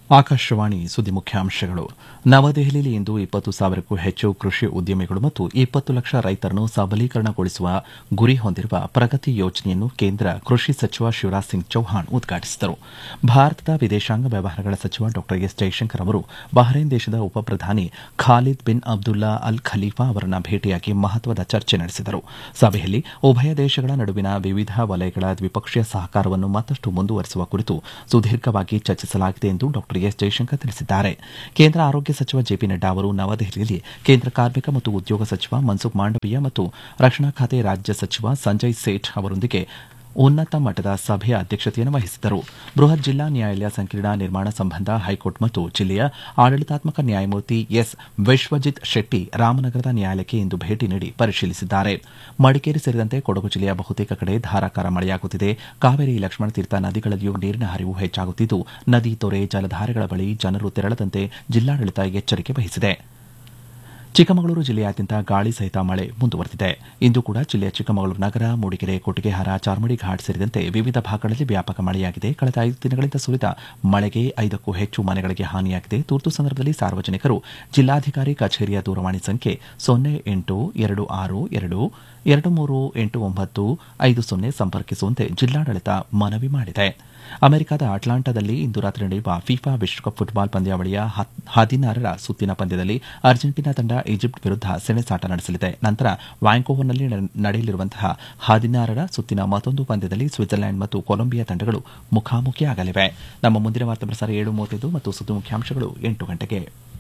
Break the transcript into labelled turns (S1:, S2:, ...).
S1: ಆಕಾಶವಾಣಿ ಸುದ್ದಿ ಮುಖ್ಯಾಂಶಗಳು ನವದೆಹಲಿಯಲ್ಲಿ ಇಂದು ಇಪ್ಪತ್ತು ಸಾವಿರಕ್ಕೂ ಹೆಚ್ಚು ಕೃಷಿ ಉದ್ಯಮಿಗಳು ಮತ್ತು ಇಪ್ಪತ್ತು ಲಕ್ಷ ರೈತರನ್ನು ಸಬಲೀಕರಣಗೊಳಿಸುವ ಗುರಿ ಹೊಂದಿರುವ ಪ್ರಗತಿ ಯೋಜನೆಯನ್ನು ಕೇಂದ್ರ ಕೃಷಿ ಸಚಿವ ಶಿವರಾಜ್ ಸಿಂಗ್ ಚೌಹಾಣ್ ಉದ್ಘಾಟಿಸಿದರು ಭಾರತದ ವಿದೇಶಾಂಗ ವ್ಯವಹಾರಗಳ ಸಚಿವ ಡಾ ಎಸ್ ಜೈಶಂಕರ್ ಅವರು ಬಹ್ರೇನ್ ದೇಶದ ಉಪಪ್ರಧಾನಿ Khalid bin Abdullah Al Khalifa ಅವರನ್ನ ಭೇಟಿಯಾಗಿ ಮಹತ್ವದ ಚರ್ಚೆ ನಡೆಸಿದರು ಸಭೆಯಲ್ಲಿ ಉಭಯ ದೇಶಗಳ ನಡುವಿನ ವಿವಿಧ ವಲಯಗಳ ದ್ವಿಪಕ್ಷೀಯ ಸಹಕಾರವನ್ನು ಮತ್ತಷ್ಟು ಮುಂದುವರೆಸುವ ಕುರಿತು ಸುದೀರ್ಘವಾಗಿ ಚರ್ಚಿಸಲಾಗಿದೆ ಎಂದು ಡಾ ಎಸ್ ಜೈಶಂಕರ್ ತಿಳಿಸಿದ್ದಾರೆ ಕೇಂದ್ರ ಆರೋಗ್ಯ ಸಚಿವ ಜೆಪಿ ನಡ್ಡಾ ಅವರು ನವದೆಹಲಿಯಲ್ಲಿ ಕೇಂದ್ರ ಕಾರ್ಮಿಕ ಮತ್ತು ಉದ್ಯೋಗ ಸಚಿವ ಮನ್ಸುಖ್ ಮಾಂಡವೀಯ ಮತ್ತು ರಕ್ಷಣಾ ಖಾತೆ ರಾಜ್ಯ ಸಚಿವ ಸಂಜಯ್ ಸೇಠ್ ಅವರೊಂದಿಗೆ ಉನ್ನತ ಮಟ್ಟದ ಸಭೆಯ ಅಧ್ಯಕ್ಷತೆಯನ್ನು ವಹಿಸಿದ್ದರು ಬೃಹತ್ ಜಿಲ್ಲಾ ನ್ಯಾಯಾಲಯ ಸಂಕೀರ್ಣ ನಿರ್ಮಾಣ ಸಂಬಂಧ ಹೈಕೋರ್ಟ್ ಮತ್ತು ಜಿಲ್ಲೆಯ ಆಡಳಿತಾತ್ಮಕ ನ್ಯಾಯಮೂರ್ತಿ ಎಸ್ ವಿಶ್ವಜಿತ್ ಶೆಟ್ಟಿ ರಾಮನಗರದ ನ್ಯಾಯಾಲಯಕ್ಕೆ ಇಂದು ಭೇಟಿ ನೀಡಿ ಪರಿಶೀಲಿಸಿದ್ದಾರೆ ಮಡಿಕೇರಿ ಸೇರಿದಂತೆ ಕೊಡಗು ಜಿಲ್ಲೆಯ ಬಹುತೇಕ ಕಡೆ ಧಾರಾಕಾರ ಮಳೆಯಾಗುತ್ತಿದೆ ಕಾವೇರಿ ಲಕ್ಷ್ಮಣತೀರ್ಥ ನದಿಗಳಲ್ಲಿಯೂ ನೀರಿನ ಹರಿವು ಹೆಚ್ಚಾಗುತ್ತಿದ್ದು ನದಿ ತೊರೆ ಜಲಧಾರೆಗಳ ಬಳಿ ಜನರು ತೆರಳದಂತೆ ಜಿಲ್ಲಾಡಳಿತ ಎಚ್ಚರಿಕೆ ವಹಿಸಿದೆ ಚಿಕ್ಕಮಗಳೂರು ಜಿಲ್ಲೆಯಾದ್ಯಂತ ಗಾಳಿ ಸಹಿತ ಮಳೆ ಮುಂದುವರೆದಿದೆ ಇಂದು ಕೂಡ ಜಿಲ್ಲೆಯ ಚಿಕ್ಕಮಗಳೂರು ನಗರ ಮೂಡಿಗೆರೆ ಕೊಟ್ಟಿಗೆಹಾರ ಚಾರ್ಮಡಿ ಘಾಟ್ ಸೇರಿದಂತೆ ವಿವಿಧ ಭಾಗಗಳಲ್ಲಿ ವ್ಯಾಪಕ ಮಳೆಯಾಗಿದೆ ಕಳೆದ ಐದು ದಿನಗಳಿಂದ ಸುರಿದ ಮಳೆಗೆ ಐದಕ್ಕೂ ಹೆಚ್ಚು ಮನೆಗಳಿಗೆ ಹಾನಿಯಾಗಿದೆ ತುರ್ತು ಸಂದರ್ಭದಲ್ಲಿ ಸಾರ್ವಜನಿಕರು ಜಿಲ್ಲಾಧಿಕಾರಿ ಕಚೇರಿಯ ದೂರವಾಣಿ ಸಂಖ್ಯೆ ಸೊನ್ನೆ ಎಂಟು ಎರಡು ಆರು ಎರಡು ಎರಡು ಮೂರು ಎಂಟು ಒಂಬತ್ತು ಐದು ಸೊನ್ನೆ ಸಂಪರ್ಕಿಸುವಂತೆ ಜಿಲ್ಲಾಡಳಿತ ಮನವಿ ಮಾಡಿದೆ ಅಮೆರಿಕದ ಅಟ್ಲಾಂಟಾದಲ್ಲಿ ಇಂದು ರಾತ್ರಿ ನಡೆಯುವ ಫಿಫಾ ವಿಶ್ವಕಪ್ ಫುಟ್ಬಾಲ್ ಪಂದ್ಯಾವಳಿಯ ಹದಿನಾರರ ಸುತ್ತಿನ ಪಂದ್ಯದಲ್ಲಿ ಅರ್ಜೆಂಟೀನಾ ತಂಡ ಈಜಿಪ್ಟ್ ವಿರುದ್ಧ ಸೆಣಸಾಟ ನಡೆಸಲಿದೆ ನಂತರ ವ್ಯಾಂಕೋವರ್ನಲ್ಲಿ ನಡೆಯಲಿರುವಂತಹ ಹದಿನಾರರ ಸುತ್ತಿನ ಮತ್ತೊಂದು ಪಂದ್ಯದಲ್ಲಿ ಸ್ವಿಟ್ಜರ್ಲೆಂಡ್ ಮತ್ತು ಕೊಲಂಬಿಯಾ ತಂಡಗಳು ಮುಖಾಮುಖಿಯಾಗಲಿವೆ ನಮ್ಮ ಮುಂದಿನ ವಾರ್ತಾ ಪ್ರಸಾರ ಏಳು ಮೂವತ್ತೈದು ಮತ್ತು ಸುದ್ದಿ ಮುಖ್ಯಾಂಶಗಳು ಎಂಟು ಗಂಟೆಗೆ